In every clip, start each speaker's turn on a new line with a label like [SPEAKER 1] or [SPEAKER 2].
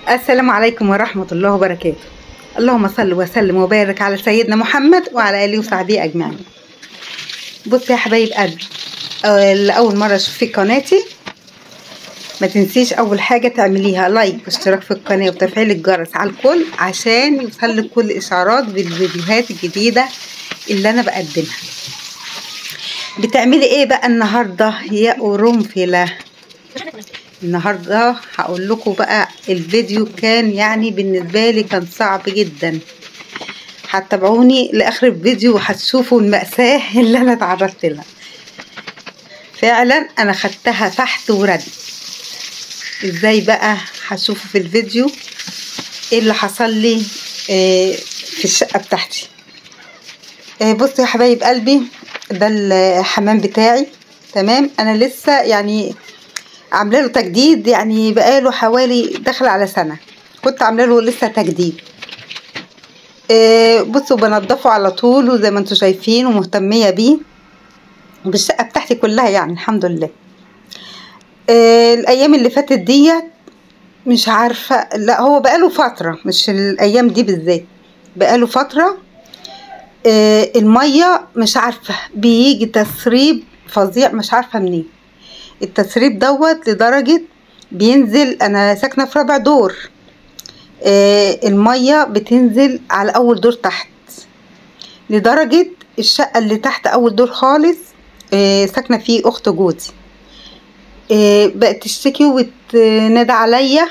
[SPEAKER 1] السلام عليكم ورحمة الله وبركاته اللهم صل وسلم وبارك على سيدنا محمد وعلى آله وصحبه أجمعين بص يا حبايب قلبي آه، لأول مرة تشوفي قناتي ما تنسيش أول حاجة تعمليها لايك واشتراك في القناة وتفعيل الجرس على الكل عشان يوصلك كل إشعارات بالفيديوهات الجديدة اللي أنا بقدمها بتعملي ايه بقى النهارده يا قرنفله النهارده هقول لكم بقى الفيديو كان يعني بالنسبه لي كان صعب جدا هتتابعوني لاخر الفيديو وهتشوفوا المأساة اللي انا اتعرضت لها فعلا انا خدتها تحت ورد ازاي بقى هتشوفوا في الفيديو ايه اللي حصل لي آه، في الشقه بتاعتي آه، بصوا يا حبايب قلبي ده الحمام بتاعي تمام انا لسه يعني عامله له تجديد يعني بقاله حوالي داخل على سنه كنت عامله له لسه تجديد آه، بصوا بنضفه على طول وزي ما انتم شايفين ومهتميه بيه بالشقه بتاعتي كلها يعني الحمد لله آه، الايام اللي فاتت ديت مش عارفه لا هو بقاله فتره مش الايام دي بالذات بقاله فتره آه، الميه مش عارفه بيجي تسريب فظيع مش عارفه منين التسريب دوت لدرجه بينزل انا ساكنه في رابع دور آه، الميه بتنزل على اول دور تحت لدرجه الشقه اللي تحت اول دور خالص آه، ساكنه فيه اخت جوزي آه، بقت تشتكي وتنادى عليا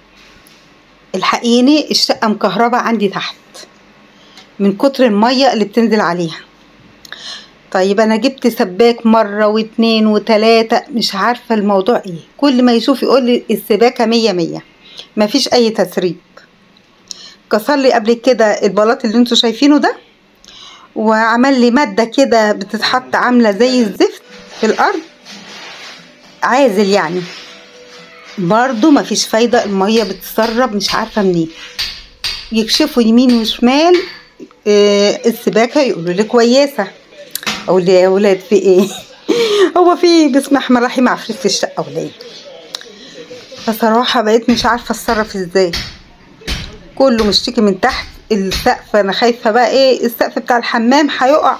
[SPEAKER 1] الحقيني الشقه مكهربه عندي تحت من كتر المية اللي بتنزل عليها طيب انا جبت سباك مرة واتنين وتلاتة مش عارفة الموضوع ايه كل ما يشوف يقول لي السباكة مية مية مفيش اي تسريب كسر لي قبل كده البلاط اللي انتوا شايفينه ده وعمل لي مادة كده بتتحط عاملة زي الزفت في الارض عازل يعني برضو مفيش فايدة المية بتسرب مش عارفة منين يكشفوا يمين وشمال إيه السباكة يقولوا لي كويسة أقول لي يا ولاد في إيه هو في بسم الله الرحمن الرحيم عفريت في الشقة ولا إيه فصراحة بقيت مش عارفة أتصرف إزاي كله مشتكي من تحت السقف أنا خايفة بقى إيه السقف بتاع الحمام هيقع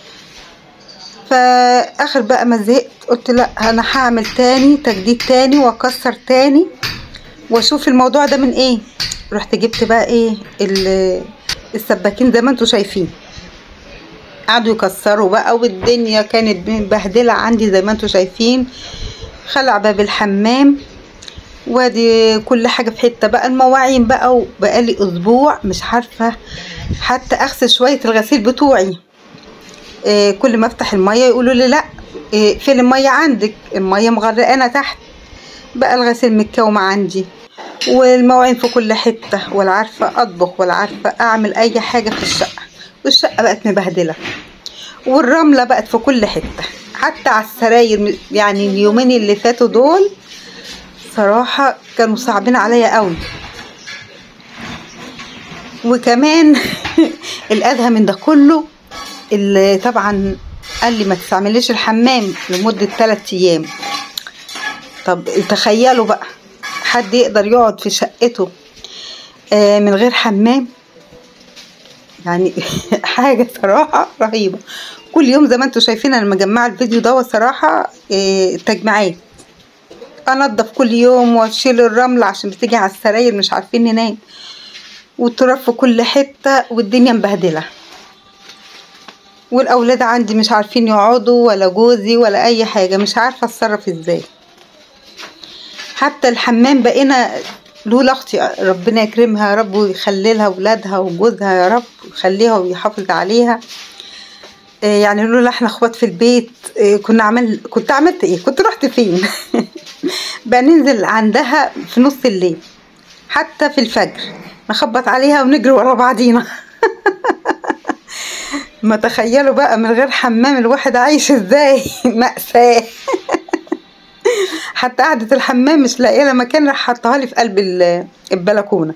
[SPEAKER 1] فآخر بقى ما زهقت قلت لأ أنا هعمل تاني تجديد تاني وأكسر تاني وأشوف الموضوع ده من إيه رحت جبت بقى إيه ال- السباكين زي ما انتوا شايفين قعدوا يكسروا بقى والدنيا كانت مبهدله عندي زي ما انتوا شايفين خلع باب الحمام وادي كل حاجه في حته بقى المواعين بقى وبقالي اسبوع مش عارفه حتى اغسل شويه الغسيل بتوعي إيه كل ما افتح الميه يقولوا لي لا إيه فين الميه عندك الميه مغرقانه تحت بقى الغسيل متكوم عندي والمواعين في كل حتة ولا عارفة أطبخ ولا عارفة أعمل أي حاجة في الشقة والشقة بقت مبهدلة والرملة بقت في كل حتة حتى على السراير يعني اليومين اللي فاتوا دول صراحة كانوا صعبين عليا قوي وكمان الأدهى من ده كله اللي طبعا قال لي ما تستعمليش الحمام لمدة 3 أيام طب تخيلوا بقى حد يقدر يقعد في شقته آه، من غير حمام يعني حاجة صراحة رهيبة كل يوم زي ما انتوا شايفين انا مجمعة الفيديو ده صراحة آه، تجمعات انضف كل يوم واشيل الرمل عشان بتيجي على السراير مش عارفين ننام والتراب في كل حتة والدنيا مبهدلة والاولاد عندي مش عارفين يقعدوا ولا جوزي ولا اي حاجة مش عارفة اتصرف ازاي حتى الحمام بقينا لولا اختي ربنا يكرمها يا رب ويخلي لها ولادها وجوزها يا رب ويخليها ويحافظ عليها إيه يعني لولا احنا اخوات في البيت إيه كنا عمل كنت عملت ايه كنت رحت فين بقى ننزل عندها في نص الليل حتى في الفجر نخبط عليها ونجري ورا بعضينا ما تخيلوا بقى من غير حمام الواحد عايش ازاي مأساة حتى قعدة الحمام مش لاقيه لها مكان راح حطها لي في قلب ال- البلكونة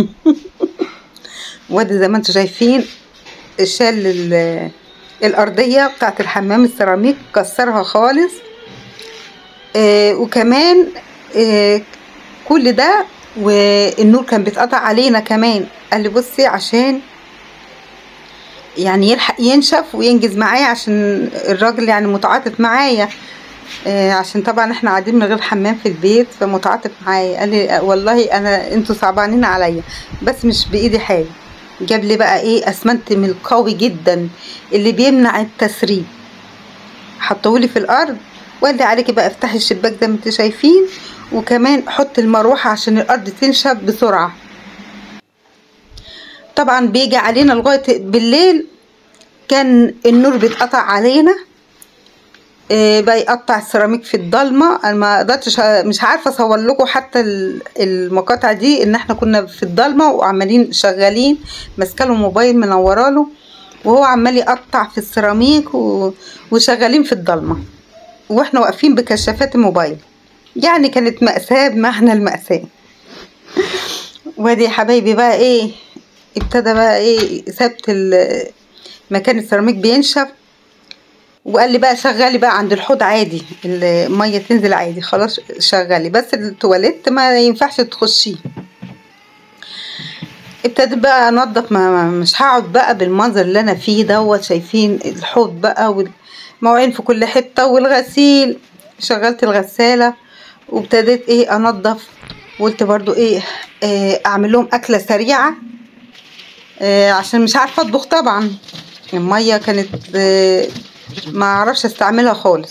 [SPEAKER 1] وادي زي ما انتوا شايفين شال ال- الأرضية بتاعت الحمام السيراميك كسرها خالص آه وكمان آه كل ده والنور كان بيتقطع علينا كمان قال لي بصي عشان يعني يلحق ينشف وينجز معايا عشان الراجل يعني متعاطف معايا آه، عشان طبعا احنا قاعدين من غير حمام في البيت فمتعاطف معايا قال لي والله انا انتوا صعبانين عليا بس مش بايدي حاجه جاب لي بقى ايه اسمنت من القوي جدا اللي بيمنع التسريب حطهولي في الارض وقال لي عليكي بقى افتحي الشباك زي ما انتوا شايفين وكمان حط المروحه عشان الارض تنشف بسرعه طبعا بيجي علينا لغايه بالليل كان النور بيتقطع علينا إيه بقى يقطع السيراميك في الضلمه انا ما قدرتش مش عارفه اصور لكم حتى ال- المقاطع دي ان احنا كنا في الضلمه وعمالين شغالين ماسكه له موبايل منوره له وهو عمال يقطع في السيراميك و... وشغالين في الضلمه واحنا واقفين بكشافات الموبايل يعني كانت مأساة بمعنى المأساة وادي يا حبايبي بقى ايه ابتدى بقى ايه سبت ال- مكان السيراميك بينشف وقال لي بقى شغلي بقى عند الحوض عادي المية تنزل عادي خلاص شغلي بس التواليت ما ينفعش تخشيه ابتديت بقى انضف ما ما- مش هقعد بقى بالمنظر اللي انا فيه دوت شايفين الحوض بقى والمواعين في كل حته والغسيل شغلت الغساله وابتديت ايه انضف وقلت برضو ايه, إيه اعمل لهم اكله سريعه إيه عشان مش عارفه اطبخ طبعا الميه كانت إيه ما اعرفش استعملها خالص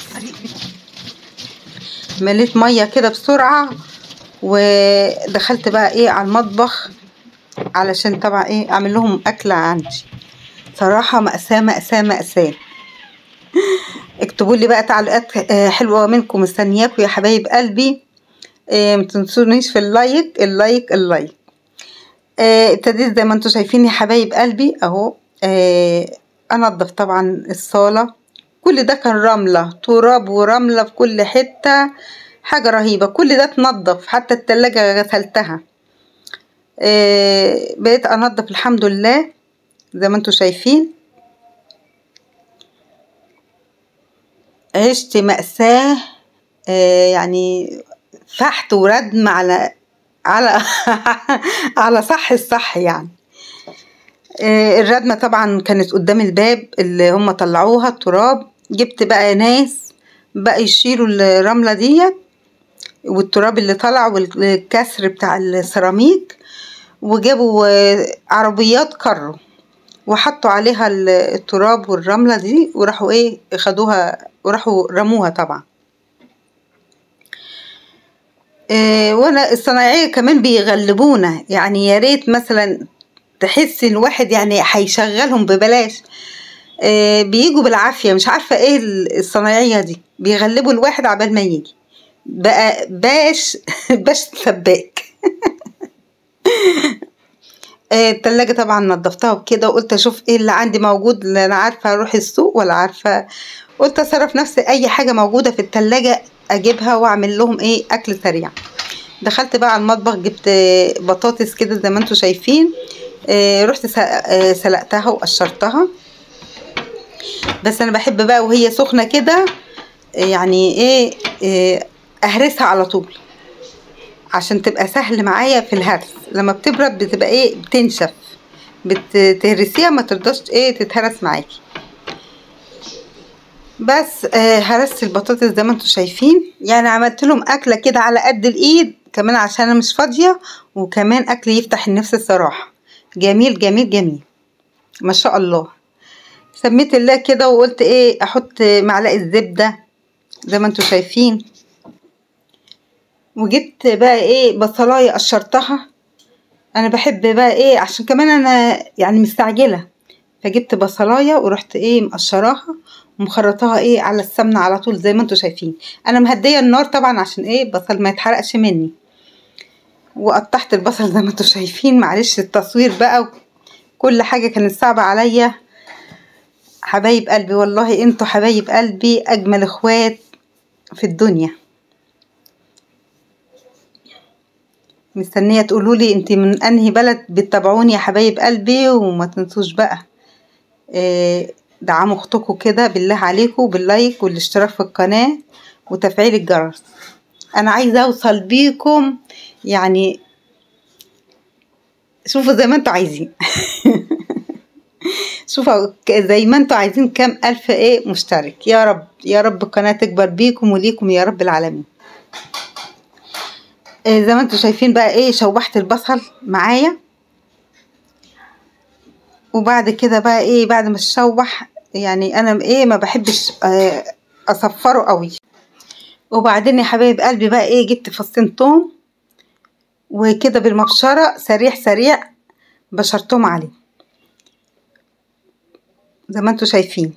[SPEAKER 1] مليت ميه كده بسرعه ودخلت بقى ايه على المطبخ علشان طبعا ايه اعمل لهم اكله عندي صراحه مأساة مأساة مأساة اكتبوا لي بقى تعليقات آه، حلوه منكم مستنياكم يا حبايب قلبي آه، متنسونيش في اللايك اللايك اللايك آه، ابتديت زي ما انتم شايفين يا حبايب قلبي اهو آه، انضف طبعا الصاله كل ده كان رمله تراب ورمله في كل حته حاجه رهيبه كل ده اتنضف حتى التلاجة غسلتها آه، بقيت انضف الحمد لله زي ما انتم شايفين عشت مأساة آه، يعني فحت وردم على على على صح الصح يعني آه، الردمة طبعا كانت قدام الباب اللي هم طلعوها التراب جبت بقى ناس بقى يشيلوا الرملة ديت والتراب اللي طلع والكسر بتاع السيراميك وجابوا آه، عربيات كروا وحطوا عليها ال- التراب والرملة دي وراحوا ايه خدوها وراحوا رموها طبعا إيه وانا الصنايعية كمان بيغلبونا يعني يا ريت مثلا تحس ان واحد يعني هيشغلهم ببلاش إيه بيجوا بالعافية مش عارفة ايه ال- الصنايعية دي بيغلبوا الواحد عبال ما يجي بقى باش باش سباك آه، التلاجة طبعا نضفتها وكده وقلت اشوف ايه اللي عندي موجود لا انا عارفة اروح السوق ولا عارفة قلت اصرف نفسي اي حاجة موجودة في التلاجة اجيبها واعمل لهم ايه اكل سريع دخلت بقى على المطبخ جبت آه، بطاطس كده زي ما انتم شايفين آه، رحت س- آه، سلقتها وقشرتها بس انا بحب بقى وهي سخنة كده آه، يعني ايه آه، اهرسها على طول عشان تبقى سهل معايا في الهرس لما بتبرد بتبقى ايه بتنشف بتهرسيها ما ترضاش ايه تتهرس معاكي بس آه هرست البطاطس زي ما انتم شايفين يعني عملت لهم اكله كده على قد الايد كمان عشان انا مش فاضيه وكمان اكل يفتح النفس الصراحه جميل جميل جميل ما شاء الله سميت الله كده وقلت ايه احط معلقه زبده زي ما انتم شايفين وجبت بقى ايه بصلايه قشرتها انا بحب بقى ايه عشان كمان انا يعني مستعجله فجبت بصلايه ورحت ايه مقشراها ومخرطاها ايه على السمنه على طول زي ما انتم شايفين انا مهديه النار طبعا عشان ايه البصل ما يتحرقش مني وقطعت البصل زي ما انتم شايفين معلش التصوير بقى كل حاجه كانت صعبه عليا حبايب قلبي والله انتوا حبايب قلبي اجمل اخوات في الدنيا مستنيه تقولوا لي انت من انهي بلد بتتابعوني يا حبايب قلبي وما تنسوش بقى آه، دعموا اختكم كده بالله عليكم باللايك والاشتراك في القناه وتفعيل الجرس انا عايزه اوصل بيكم يعني شوفوا زي ما انتوا عايزين شوفوا ك- زي ما انتوا عايزين كام الف ايه مشترك يا رب يا رب القناه تكبر بيكم وليكم يا رب العالمين إيه زي ما انتوا شايفين بقى ايه شوحت البصل معايا وبعد كده بقى ايه بعد ما تشوح يعني انا ايه ما بحبش آه، اصفره قوي وبعدين يا حبايب قلبي بقى ايه جبت فصين توم وكده بالمبشرة سريع سريع بشرتهم عليه زي ما انتوا شايفين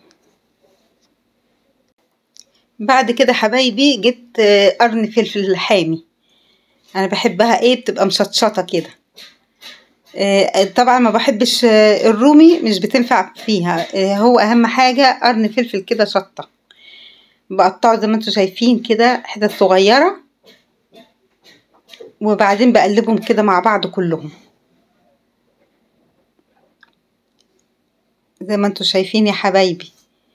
[SPEAKER 1] بعد كده حبايبي جبت آه، قرن فلفل حامي انا بحبها ايه بتبقى مشطشطة كده آه، طبعا ما بحبش آه، الرومي مش بتنفع فيها آه، هو اهم حاجة قرن فلفل كده شطة بقطعه زي ما انتوا شايفين كده حتت صغيرة وبعدين بقلبهم كده مع بعض كلهم زي ما انتوا شايفين يا حبايبي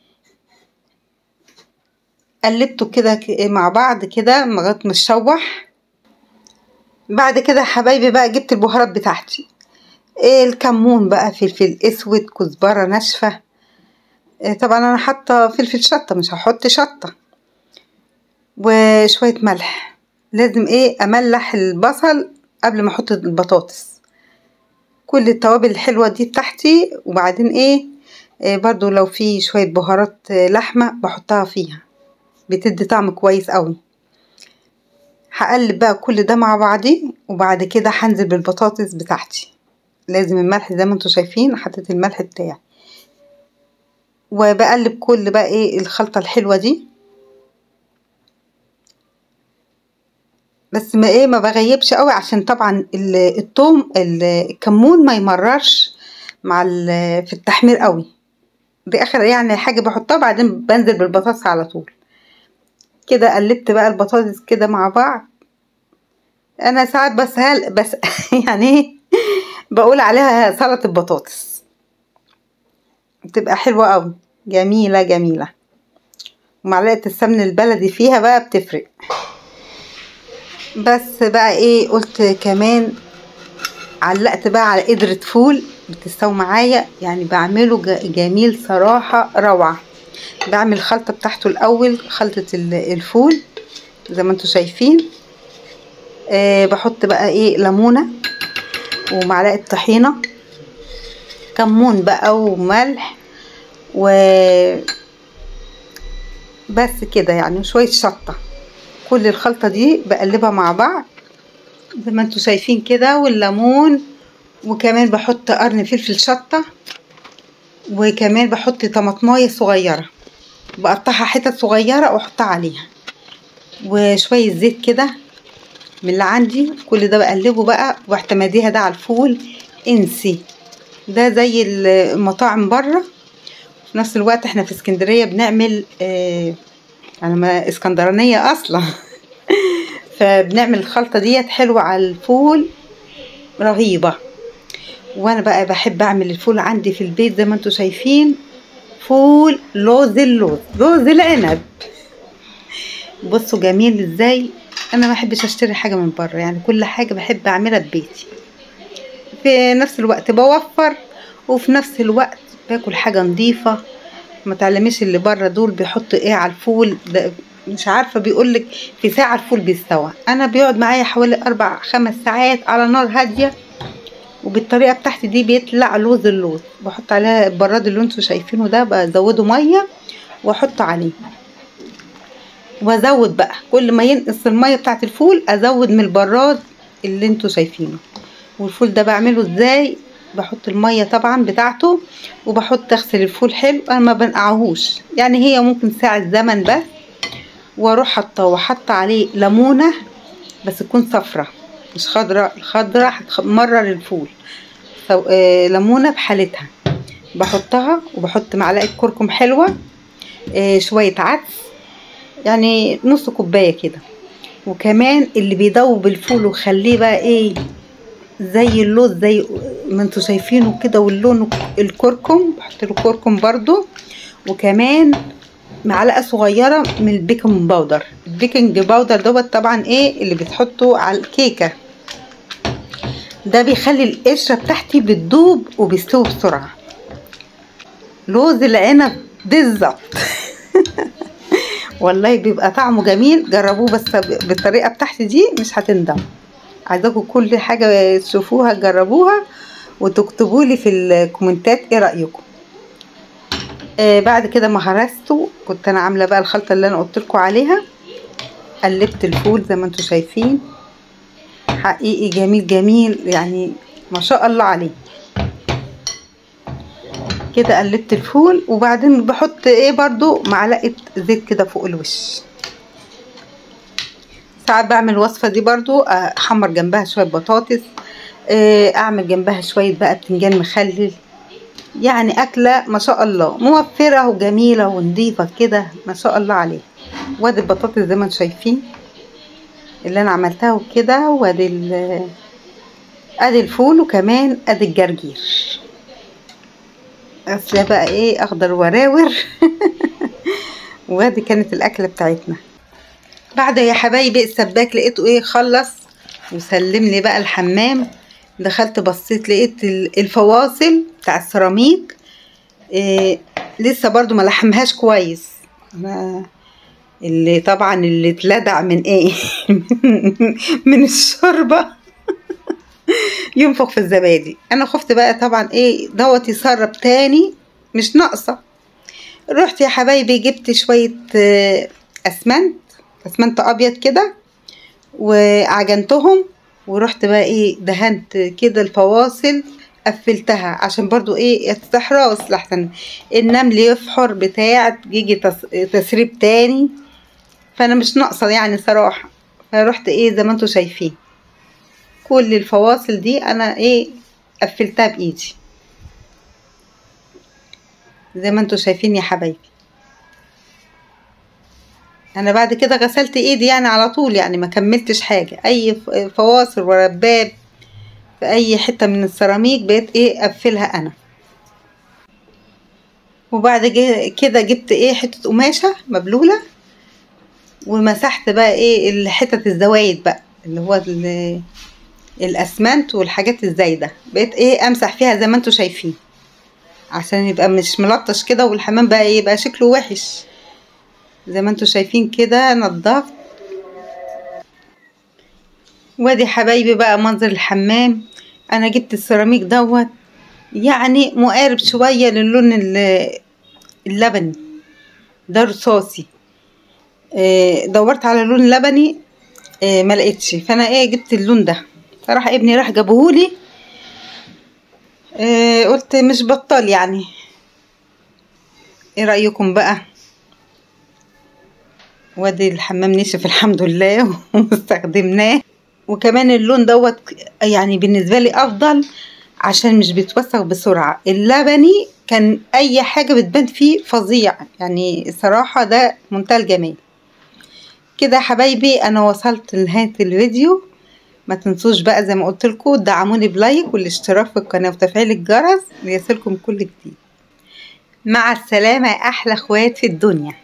[SPEAKER 1] قلبته كده ك- مع بعض كده لغايه ما تشوح بعد كده يا حبايبي بقى جبت البهارات بتاعتي ايه الكمون بقى فلفل اسود كزبره ناشفه إيه طبعا انا حاطه فلفل شطه مش هحط شطه وشويه ملح لازم ايه املح البصل قبل ما احط البطاطس كل التوابل الحلوه دي بتاعتي وبعدين ايه, إيه برضو لو في شويه بهارات آه، لحمه بحطها فيها بتدي طعم كويس قوي هقلب بقى كل ده مع بعضي وبعد كده هنزل بالبطاطس بتاعتي لازم الملح زي ما انتوا شايفين حطيت الملح بتاعي وبقلب كل بقى ايه الخلطة الحلوة دي بس ما ايه ما بغيبش قوي عشان طبعا ال- التوم ال- الكمون ما يمررش مع ال- في التحمير قوي دي اخر يعني حاجة بحطها بعدين بنزل بالبطاطس على طول كده قلبت بقى البطاطس كده مع بعض انا ساعات بس هل بس يعني ايه بقول عليها سلطة بطاطس بتبقى حلوة قوي جميلة جميلة ومعلقة السمن البلدي فيها بقى بتفرق بس بقى ايه قلت كمان علقت بقى على قدرة فول بتستوي معايا يعني بعمله ج- جميل صراحة روعة بعمل الخلطة بتاعته الأول خلطة ال- الفول زي ما انتوا شايفين آه بحط بقى ايه ليمونة ومعلقة طحينة كمون بقى وملح و بس كده يعني شوية شطة كل الخلطة دي بقلبها مع بعض زي ما انتوا شايفين كده والليمون وكمان بحط قرن فلفل شطة وكمان بحط طماطماية صغيرة بقطعها حتت صغيرة واحطها عليها وشوية زيت كده من اللي عندي كل ده بقلبه بقى واعتماديها ده على الفول انسي ده زي المطاعم بره في نفس الوقت احنا في اسكندرية بنعمل اه انا ما اسكندرانية اصلا فبنعمل الخلطة ديت حلوة على الفول رهيبة وانا بقى بحب اعمل الفول عندي في البيت زي ما انتوا شايفين فول لوز اللوز لوز العنب بصوا جميل ازاي انا ما بحبش اشتري حاجه من بره يعني كل حاجه بحب اعملها ببيتي في نفس الوقت بوفر وفي نفس الوقت باكل حاجه نظيفه ما تعلميش اللي بره دول بيحطوا ايه على الفول ده مش عارفه بيقولك في ساعه الفول بيستوى انا بيقعد معايا حوالي اربع خمس ساعات على نار هاديه وبالطريقه بتاعتي دي بيطلع لوز اللوز بحط عليها البراد اللي انتوا شايفينه ده بزوده ميه واحطه عليه وازود بقى كل ما ينقص الميه بتاعت الفول ازود من البراد اللي انتوا شايفينه والفول ده بعمله ازاي بحط الميه طبعا بتاعته وبحط اغسل الفول حلو انا ما بنقعهوش يعني هي ممكن ساعه زمن بس واروح حاطه وحاطه عليه ليمونه بس تكون صفرة مش خضرة الخضرة هتمرر الفول سو... آه ليمونة بحالتها بحطها وبحط معلقة كركم حلوة آه شوية عدس يعني نص كوباية كده وكمان اللي بيدوب الفول وخليه بقى ايه زي اللوز زي ما انتوا شايفينه كده واللون الكركم بحط له كركم برضو وكمان معلقه صغيره من البيكنج باودر البيكنج باودر دوت طبعا ايه اللي بتحطه على الكيكه ده بيخلي القشرة بتاعتي بتدوب وبيستوي بسرعة لوز العنب بالظبط والله بيبقى طعمه جميل جربوه بس بالطريقة بتاعتي دي مش هتندم عايزاكم كل حاجة تشوفوها تجربوها وتكتبوا لي في الكومنتات ايه رأيكم آه بعد كده ما هرسته كنت انا عامله بقى الخلطه اللي انا قلت لكم عليها قلبت الفول زي ما انتم شايفين حقيقي جميل جميل يعني ما شاء الله عليه كده قلبت الفول وبعدين بحط ايه برضو معلقه زيت كده فوق الوش ساعات بعمل الوصفه دي برضو احمر جنبها شويه بطاطس اعمل جنبها شويه بقى بتنجان مخلل يعني أكلة ما شاء الله موفرة وجميلة ونظيفة كده ما شاء الله عليها وادي البطاطس زي ما انتم شايفين اللي انا عملتها وكده وادي ادي الفول وكمان ادي الجرجير اصل بقى ايه اخضر وراور وادي كانت الاكله بتاعتنا بعد يا حبايبي السباك لقيته ايه خلص وسلم لي بقى الحمام دخلت بصيت لقيت الفواصل بتاع السيراميك إيه لسه برضو ما لحمهاش كويس ما اللي طبعا اللي اتلدع من ايه من الشوربه ينفخ في الزبادي انا خفت بقى طبعا ايه دوت يسرب تاني مش ناقصه رحت يا حبايبي جبت شويه اسمنت اسمنت ابيض كده وعجنتهم ورحت بقى ايه دهنت كده الفواصل قفلتها عشان برضو ايه استحراس لحسن النمل يفحر بتاع يجي تسريب تاني فانا مش ناقصه يعني صراحه فرحت ايه زي ما انتم شايفين كل الفواصل دي انا ايه قفلتها بايدي زي ما انتم شايفين يا حبايبي انا بعد كده غسلت ايدي يعني على طول يعني ما كملتش حاجه اي فواصل ورا الباب في اي حته من السيراميك بقيت ايه اقفلها انا وبعد كده جبت ايه حته قماشه مبلوله ومسحت بقى ايه حتت الزوايد بقى اللي هو الاسمنت والحاجات الزايده بقيت ايه امسح فيها زي ما انتم شايفين عشان يبقى مش ملطش كده والحمام بقى يبقى شكله وحش زي ما انتم شايفين كده نضفت وادي حبايبي بقى منظر الحمام انا جبت السيراميك دوت يعني مقارب شوية للون اللبني ده رصاصي دورت على لون لبني ما لقيتش فانا ايه جبت اللون ده فراح ابني راح جابهولي قلت مش بطال يعني ايه رأيكم بقى وادي الحمام نشف الحمد لله واستخدمناه وكمان اللون دوت يعني بالنسبه لي افضل عشان مش بيتوسخ بسرعه اللبني كان اي حاجه بتبان فيه فظيع يعني الصراحه ده منتهى الجمال كده يا حبايبي انا وصلت لنهايه الفيديو ما تنسوش بقى زي ما قلت لكم دعموني بلايك والاشتراك في القناه وتفعيل الجرس ليصلكم كل جديد مع السلامه يا احلى اخوات في الدنيا